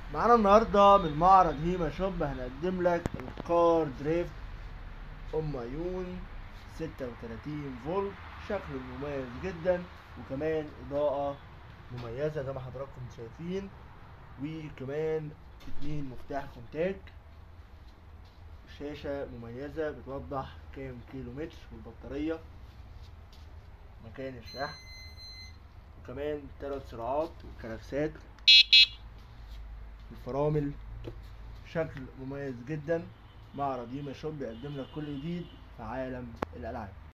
معانا النهاردة من معرض هيما شوب هنقدم لك الكار دريفت ام عيون ستة وتلاتين فولت شكله مميز جدا وكمان اضاءة مميزة زي ما حضراتكم شايفين وكمان اتنين مفتاح كونتاك شاشة مميزة بتوضح كام كيلو متر والبطارية مكان الشحن وكمان تلات سرعات والكلاكسات الفرامل شكل مميز جدا معرض يوما شوب بيقدم لك كل جديد في عالم الالعاب